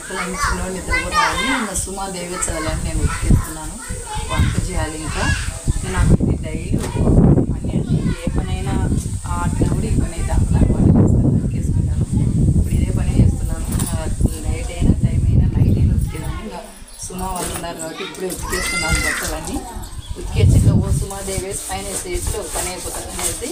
బట్టలన్నీ చిన్నవాడు నిద్రపోతామని ఇంకా సుమా దేవి చదవాలని నేను ఉతికేస్తున్నాను వంట చేయాలి ఇంకా నాకు ఇది డైలీ పని అండి ఏ పనైనా అట్లా కూడా ఈ పని అయితే అట్లా వంట చేస్తాను ఉతికేసుకుంటాను ఇప్పుడు ఇదే పని చేస్తున్నాను నైట్ అయినా టైం అయినా నైట్ అయినా ఉతికేదాన్ని ఇంకా సుమా వాళ్ళు ఉన్నారు కాబట్టి ఇప్పుడే ఉతికేస్తున్నాను బట్టలన్నీ ఉతికేసి ఇంకా ఓ సుమా దేవి వేసి పైన వేసేసి ఒక పని అయిపోతుంది అనేసి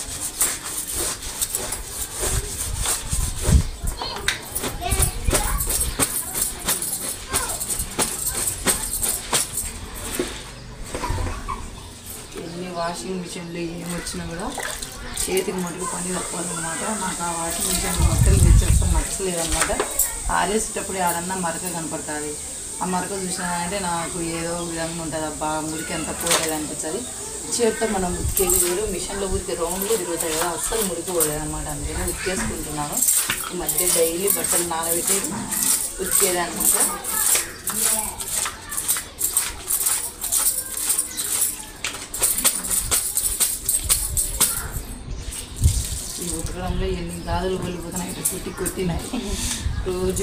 ఎన్ని వాషింగ్ మిషన్లు ఏమి వచ్చినా కూడా చేతికి మటుకు పని తప్పాలన్నమాట నాకు ఆ వాషింగ్ మిషన్ మొక్కలు తెచ్చేస్తాం నచ్చలేదు అనమాట ఆరేసేటప్పుడు ఆడన్నా మరక కనపడుతుంది ఆ మరక చూసినానంటే నాకు ఏదో విధంగా ఉంటుంది అబ్బా మురికి ఎంత పోలేదు అనిపిస్తుంది చేతితో మనం ఉతికేది వేరు మిషన్లో ఉతికే రౌండ్లు తిరుగుతాయి కదా అస్సలు మురికి పోలేదు అనమాట అందుకని ఉతికేసుకుంటున్నాను ఈ మధ్య డైలీ బట్టలు నానబెట్టి ఉతికేది అనమాట ఈ ఉతకడంలో ఎన్ని గాజులు వెళ్ళిపోతున్నాయి ఇట్లా కొట్టి కొట్టినాయి రోజు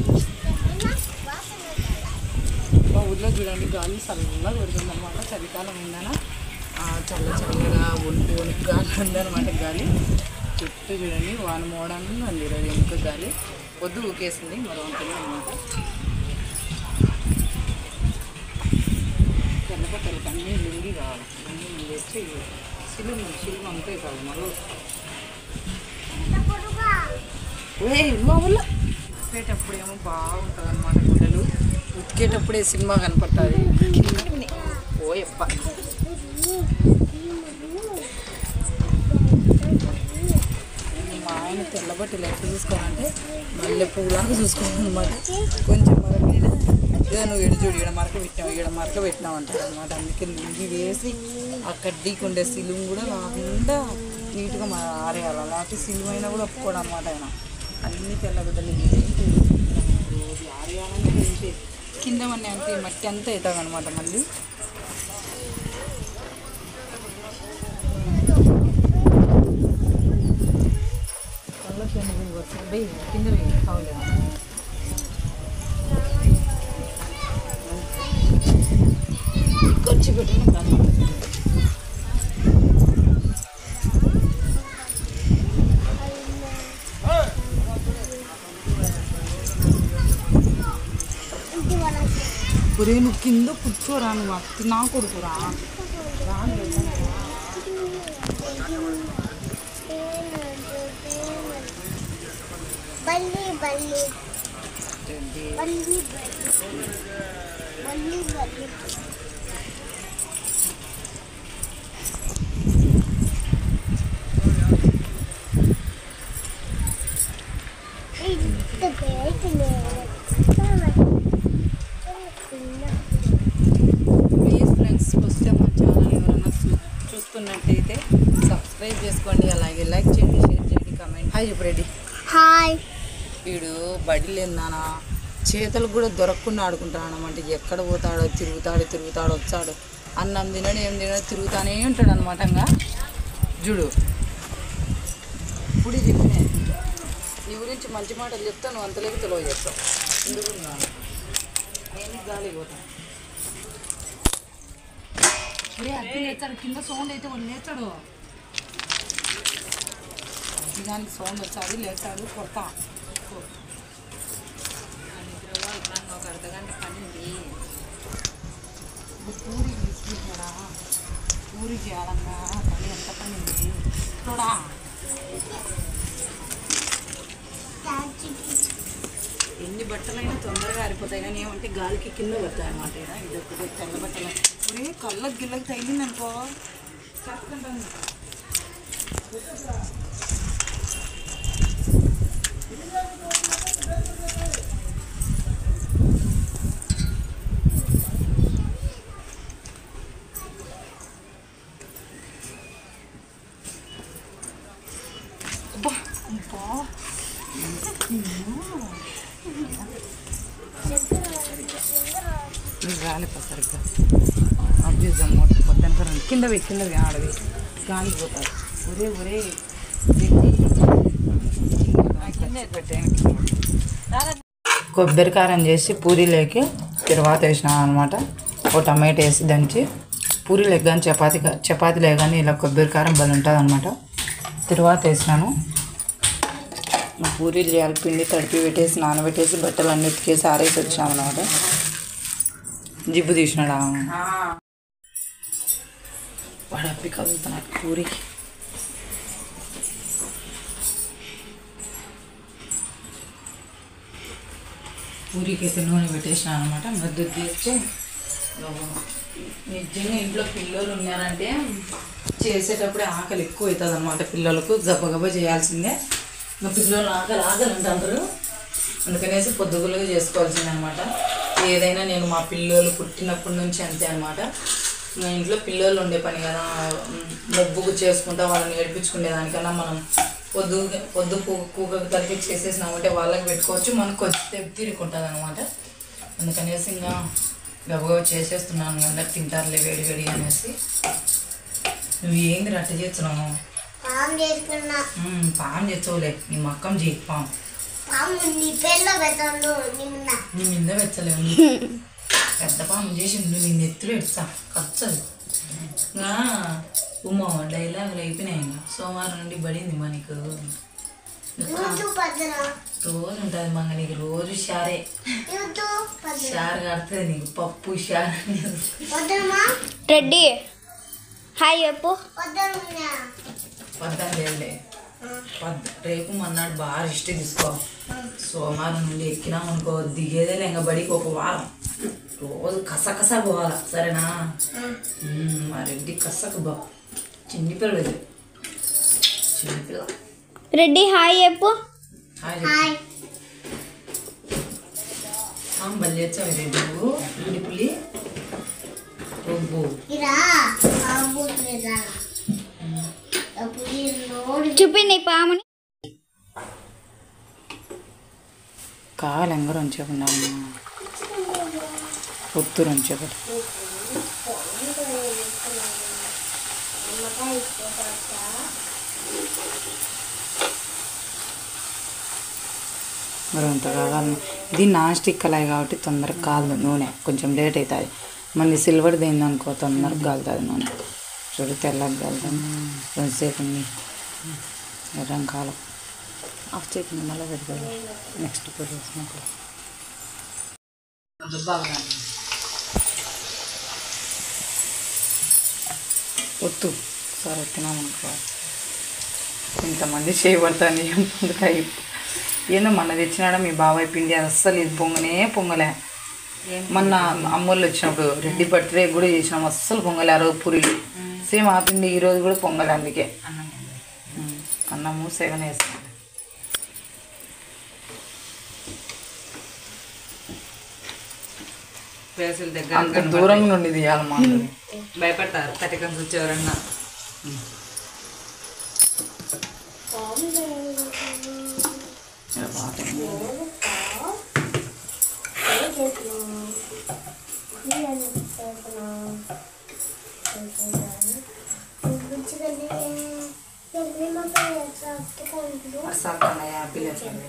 మా ఊర్లో చూడండి గాలి చల్లగా పెడుతుంది అనమాట చలికాలం ఉందన ఆ, చల్ల చల్లగా ఒంటి వణుకు గాలి ఉందన్నమాట గాలి చుట్టూ చూడండి వాన మోడానికి ఉంది ఈరోజు వెనుక గాలి పొద్దు ఊకేసింది మరో ఉంటుంది అనమాట తెల్లబట్టలు అన్నీ లుంగి కావాలి లుంగి తెచ్చి సిలుము సిలుము అంతే కాదు మరో ఏయ్ మా ఊళ్ళో ఉతికేటప్పుడు ఏమో బాగుంటుంది అనమాట గుడ్డలు ఉతికేటప్పుడే సినిమా కనపడుతుంది ఓయప్ప మా ఆయన తెల్లబట్టలు ఎట్లా చూసుకోవాలంటే మల్లె పువ్వులాగా చూసుకోవాలన్నమాట కొంచెం మరక ఇదే నువ్వు ఎడు చూడు ఈడ మరక పెట్టినావు ఈడ మరక పెట్టినావు అంటారు అనమాట అందుకే లుంగి వేసి ఆ కడ్డీకి ఉండే సిలుము కూడా కాకుండా నీట్గా మా ఆరేయాలి అలాంటి సిలుము అయినా కూడా ఒప్పుకోడు అనమాట ఆయన అన్ని తెల్లగుడ్డలు ఏంటి రోజు ఆరేయాలంటే ఏంటి కింద మన అంటే మట్టి అంతా అవుతుంది అనమాట మళ్ళీ కళ్ళకి ఎన్ని వస్తుంది బై కింద వెయ్యి కావలేదు ఖర్చు పెట్టిన దాన్ని ఒరే నువ్వు కింద కూర్చోరా నువ్వు అత్తి నా కొడుకురా రాను వెళ్తాను. బల్లి బల్లి ఏంటి? బల్లి బల్లి బల్లి బల్లి ఇంత బయటనే ప్లీజ్ ఫ్రెండ్స్ ఫస్ట్ టైం మా ఛానల్ ఎవరైనా చూ- చూస్తున్నట్టయితే సబ్స్క్రైబ్ చేసుకోండి అలాగే లైక్ చేయండి షేర్ చేయండి కామెంట్ హాయ్ రెడీ హాయ్ వీడు బడిలేందానా చేతులకు కూడా దొరకకుండా ఆడుకుంటాడు అనమాట ఎక్కడ పోతాడో తిరుగుతాడు తిరుగుతాడు వచ్చాడు అన్నం తినడు ఏం తినడు తిరుగుతానే ఉంటాడు అనమాట ఇంకా చూడు ఇప్పుడు చెప్పిన నీ గురించి మంచి మాటలు చెప్తా నువ్వు అంతలేక తెలియ చెప్తావు ఎందుకు ఉన్నాను నేను గాలి పోతాను ఒరే అద్దె లేచాడు కింద సౌండ్ అయితే వాడు లేచాడు అద్దె దానికి సౌండ్ వచ్చాడు లేచాడు కొడతా కొ. ఆ నిద్రలో ఇప్పుడు ఒక అర్ధగంట పని ఉంది ఇప్పుడు పూరి తీసుకుంటారా పూరి చేయాలన్నా పని ఎంత పని ఉంది చూడా ఎన్ని బట్టలైనా తొందరగా ఆరిపోతాయి కానీ ఏమంటే గాలికి కింద పడతాయి అన్నమాట ఈడ. ఇది ఒకటి తెల్ల బట్టలు ఒరే కళ్ళకి గిల్లకి తగిలింది అనుకో చక్కకుంటాను అబ్బా అబ్బా నువ్వు రాలిపో సరిగ్గా అభ్యుజం మొత్తం పొద్దునక రండి కింద పోయి కింద పోయి ఆడవి గాలి పోతారు ఒరే ఒరే కొబ్బరి కారం చేసి పూరీలోకి తిరువాత వేసినాను అనమాట ఒక టమాటో వేసి దంచి పూరీలోకి కానీ చపాతీ కా- చపాతీలో కానీ ఇలా కొబ్బరి కారం బలి ఉంటుంది అనమాట తిరువాత వేసినాను మా పూరీలు చేయాలి పిండి తడిపి పెట్టేసి నానబెట్టేసి బట్టలు అన్ని ఉతికేసి ఆరేసి వచ్చినాం అనమాట జిబ్బు తీసినాడా వాడు అప్పి కదులుతున్నాడు పూరి పూరికి అయితే నూనె పెట్టేసిన అనమాట మధ్య తీర్చి నిజంగా ఇంట్లో పిల్లలు ఉన్నారంటే చేసేటప్పుడే ఆకలి ఎక్కువ అవుతుంది అనమాట పిల్లలకు గబగబా చేయాల్సిందే ఇంకా పిల్లలు ఆకలి ఆకలి అంటారు అందుకనేసి పొద్దుగులుగా చేసుకోవాల్సిందే అనమాట ఏదైనా నేను మా పిల్లలు పుట్టినప్పటి నుంచి అంతే అనమాట మా ఇంట్లో పిల్లలు ఉండే పని కదా మొబ్బుకు చేసుకుంటా వాళ్ళని ఏడిపించుకునే దానికన్నా మనం పొద్దు పొద్దు కూక తలకి చేసేసినామంటే వాళ్ళకి పెట్టుకోవచ్చు మనకు కొంచెం తీరుకుంటుంది అనమాట అందుకనేసి ఇంకా గబగబా చేసేస్తున్నాను అందరు తింటారులే వేడి వేడి అనేసి నువ్వు ఏంది రట్ట చేస్తున్నావు పాము చేసుకున్నా మ్మ్, పాము చేస్తావులే నీ మక్కం చేయి పాము పాము నీ పెళ్ళలో పెట్టాను నిన్న నీ మీద వెచ్చలేవు నీ పెద్ద పాము చేసి నువ్వు నీ నెత్తులు ఎడుతా ఖర్చదు ఇంకా ఉమ్మా డైలాగులు అయిపోయినాయి ఇంకా సోమవారం నుండి పడింది మా నీకు యూట్యూబ్ పద్దన రోజు ఉంటుంది మంగ నీకు రోజు షారే యూట్యూబ్ పద్దన షార్ కడుతుంది నీకు పప్పు షార్ అనేది వద్దమ్మా రెడ్డి హాయ్ చెప్పు వద్దమ్మా వద్దని లేదులే వద్ద రేపు మన్నాడు బాగా రెస్ట్ తీసుకో సోమవారం నుండి ఎక్కినాం అనుకో దిగేదే లేక బడికి ఒక వారం రోజు కసకస పోవాలా సరేనా మ్మ్, మా రెడ్డి కసకు బా చిన్ని పిల్లది చిన్ని పిల్ల రెడ్డి హాయ్ చెప్పు హాయ్ చెప్పు. హాయ్ ఆ, బల్లి వచ్చావు రెడ్డి నువ్వు ఇంటి పులి ఒబ్బు ఇరా పాము లేదా అప్పుడు ఈ నోడి చూపి నీ పాముని కాలంగా ఉంచకుండా పొత్తు ఉంచబడి మరి అంత కావాలి ఇది నాన్ స్టిక్ కలాయి కాబట్టి తొందరగా కాదు నూనె కొంచెం లేట్ అవుతుంది మళ్ళీ సిల్వర్ దేని అనుకో తొందరగా కాలుతుంది నూనె చూడు తెల్లగా కాలుతుంది కొంచెంసేపు ఉంది ఎర్రం కాలం ఆఫ్ చేసింది మళ్ళీ పెడతాడు నెక్స్ట్ ఇప్పుడు వేసినప్పుడు బాగా వద్దు సార్ తినామనుకో ఇంతమంది చేయబడతాను ఏం పొందుతాయి ఏందో మొన్న తెచ్చినాడా మీ బాబాయ్ పిండి అది అస్సలు ఇది పొంగనే పొంగలే మొన్న అమ్మోళ్ళు వచ్చినప్పుడు రెడ్డి బర్త్డే కూడా చేసినాం అస్సలు పొంగలే ఆ రోజు పూరీలు సేమ్ ఆ పిండి ఈ రోజు కూడా పొంగలే అందుకే ఉమ్, అన్నము సెవెన్ వేసాను ప్లేసుల దగ్గర అంత దూరం నుండి తీయాలి మా అందరిని. భయపడతారు తటికన్స్ వచ్చి ఎవరన్నా ఇలా బాగా అస్సలు కన్నయ్య యాపిల్ వేసాను.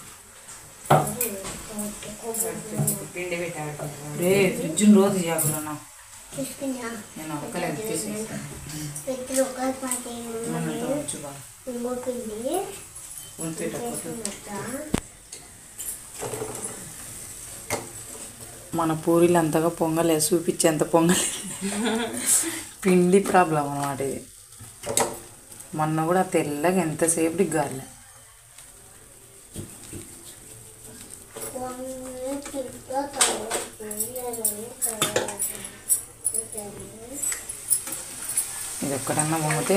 పిండి పెట్టాడు రే ఫ్రిడ్జ్ రోజు చేయకున్నా చూసుకున్నా నేను ఒక్కలేదు తీసేస్తాను పెట్టి ఒక పాటి మనంతా వచ్చు బాగా ఇంకొకటి ఉంచేటప్పుడు చేసుకున్నట్ట మన పూరీలు అంతగా పొంగలే చూపించేంత పొంగలే పిండి ప్రాబ్లం అన్నమాట ఇది మొన్న కూడా తెల్లగా ఎంతసేపు గాలి ఇది ఒక్కటన్నా పొంగితే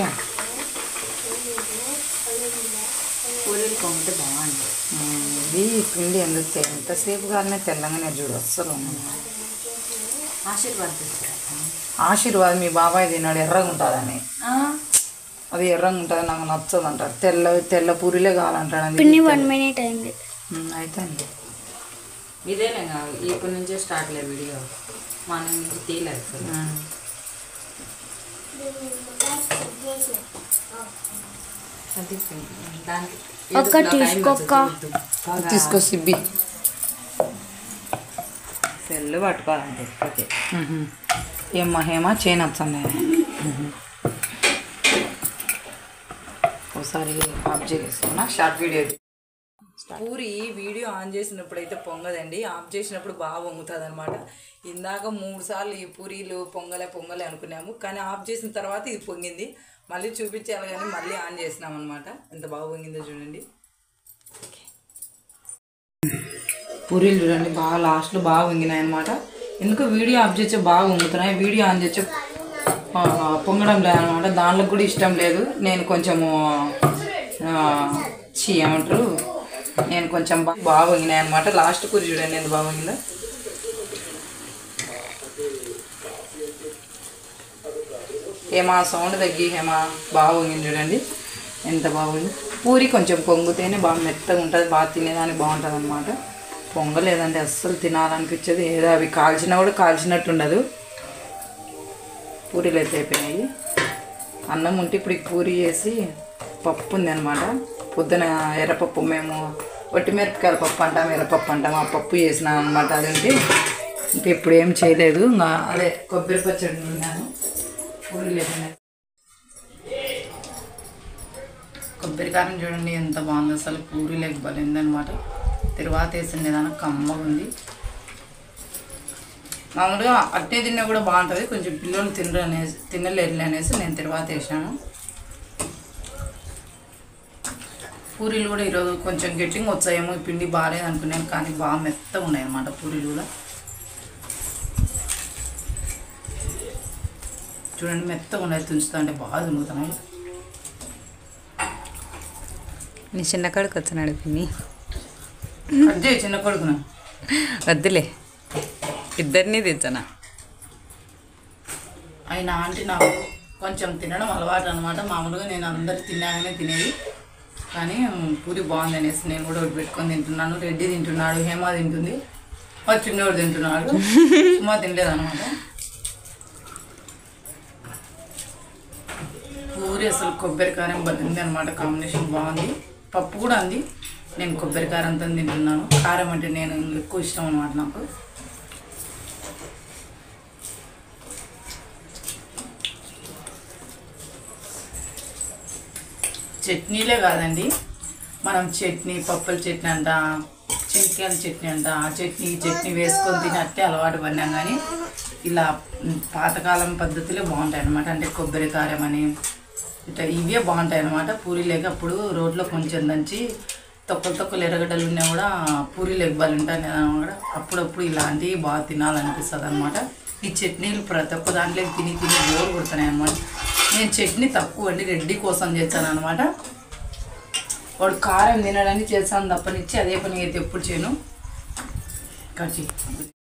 పూరీలు పొంగితే బాగుంటుంది ఉమ్, ఇది పిండి ఎందుకు తె- ఎంతసేపు కాలనే తెల్లగానే చూడు అస్సలు ఉండదు. ఆశీర్వాద్ తీసుకురా ఆశీర్వాద్ మీ బాబాయ్ తిన్నాడు ఎర్రగా ఉంటుందని అది ఎర్రగా ఉంటుంది నాకు నచ్చదు అంటాడు తెల్ల తెల్ల పూరీలే కావాలంటాడు అందుకే పిన్ని వన్ తెల్ల- మినిట్ అయింది ఉమ్, అయితే అండి ఇదేనే కాదు ఇప్పటి నుంచే స్టార్ట్ లేదు వీడియో మన నుంచి తీయలేదు అసలు ఉమ్. అది దానికి ఒక్క యూట్యూబ్లో time తీసుకోక్క. వచ్చి చూద్దు. బాగా తీసుకో సిబ్బి సెల్ పట్టుకోవాలంటే ఓకే ఏమ్మా హేమ చేయను వచ్చింది ఒకసారి ఆఫ్ చేస్తున్నా short video puri video on చేసినప్పుడు అయితే పొంగదండి ఆఫ్ చేసినప్పుడు బాగా పొంగుతుంది అనమాట ఇందాక మూడు సార్లు ఈ పూరీలు పొంగలే పొంగలే అనుకున్నాము కానీ ఆఫ్ చేసిన తర్వాత ఇది పొంగింది మళ్ళీ చూపించాలి కానీ మళ్ళీ ఆన్ చేసినాం అనమాట ఎంత బాగా పొంగిందో చూడండి పూరీలు చూడండి బాగా లాస్ట్లో బాగా వంగినాయి అనమాట ఎందుకు వీడియో ఆఫ్ చేస్తే బాగా వంగుతున్నాయి వీడియో ఆన్ చేస్తే ఆ, పొంగడం లేదనమాట దాంట్లో కూడా ఇష్టం లేదు నేను కొంచెము ఆ, ఛీ ఏమంటారు నేను కొంచెం బా- బాగా వంగినాయి అనమాట లాస్ట్ కూర చూడండి ఎంత బాగా వంగిందో ఏమా సౌండ్ తగ్గి ఏమా బాగా వంగింది చూడండి ఎంత బాగుంది పూరి కొంచెం పొంగితేనే బాగా మెత్తగా ఉంటుంది బాగా తినేదానికి బాగుంటుంది అనమాట పొంగలేదంటే అస్సలు తినాలనిపించేది ఏదో అవి కాల్చినా కూడా కాల్చినట్టు ఉండదు పూరీలు అయితే అయిపోయినాయి అన్నం ఉంటే ఇప్పుడు ఈ పూరి చేసి పప్పు ఉంది అనమాట పొద్దున ఎర్రపప్పు మేము ఒట్టిమిరపకాయల పప్పు అంటాం ఎర్రపప్పు అంటాం ఆ పప్పు చేసినాను అనమాట అది ఉంటే ఇంకా ఇప్పుడు ఏం చేయలేదు ఇంకా అదే కొబ్బరి పచ్చడి ఉన్నాను పూరీలు అయిపోయినాయి కొబ్బరికారం చూడండి ఎంత బాగుంది అసలు పూరి లేక బలిందనమాట తిరువాత వేసింది ఏదైనా కమ్మగా ఉంది మామూలుగా అట్టే తిన్నా కూడా బాగుంటుంది కొంచెం పిల్లలు తినరు అనేసి తినలేరు అనేసి నేను తిరువాత వేసాను పూరీలు కూడా ఈరోజు కొంచెం గట్టిగా వచ్చాయేమో ఈ పిండి బాగాలేదు అనుకున్నాను కానీ బాగా మెత్తగా ఉన్నాయి అన్నమాట పూరీలు కూడా చూడండి మెత్తగా ఉన్నాయి తుంచుతా అంటే బాగా తునుగుతున్నాయి నీ చిన్న కడుకు వచ్చినాడు పిన్ని అదే చిన్న కొడుకున వద్దులే ఇద్దరిని తెచ్చనా ఆయన ఆంటీ నాకు కొంచెం తినడం అలవాటు అనమాట మామూలుగా నేను అందరు తిన్నాగానే తినేది కానీ పూరి బాగుంది అనేసి నేను కూడా ఒకటి పెట్టుకొని తింటున్నాను రెడ్డి తింటున్నాడు హేమ తింటుంది మా చిన్నోడు తింటున్నాడు సుమా తినలేదు అనమాట పూరి అసలు కొబ్బరికారం బలింది అనమాట కాంబినేషన్ బాగుంది పప్పు కూడా అంది నేను కొబ్బరికారంతో తింటున్నాను కారం అంటే నేను ఎక్కువ ఇష్టం అనమాట నాకు చట్నీలే కాదండి మనం చట్నీ పప్పుల చట్నీ అంట చింతకాయల చట్నీ అంట ఆ చట్నీ ఈ చట్నీ వేసుకొని తిని అట్టే అలవాటు పడినాం కానీ ఇలా ఉమ్, పాతకాలం పద్ధతులే బాగుంటాయి అనమాట అంటే కొబ్బరి కారం అని ఇట్లా ఇవే బాగుంటాయి అనమాట పూరీలేక అప్పుడు రోడ్లో కొంచెం దంచి తొక్కలు తొక్కలు ఎర్రగడ్డలు ఉన్నా కూడా పూరీలు ఎగ్బాలు ఉంటాయి కూడా అప్పుడప్పుడు ఇలాంటివి బాగా తినాలనిపిస్తుంది అనమాట ఈ చట్నీలు ప్రతి ఒక్క దాంట్లో తిని తిని బోర్ కొడుతున్నాయి అనమాట నేను చట్నీ తక్కువ అండి రెడ్డి కోసం చేస్తాను అనమాట వాడు కారం తినడానికి చేస్తాను తప్పనిచ్చి అదే పని అయితే ఎప్పుడు చేయను కచ్చి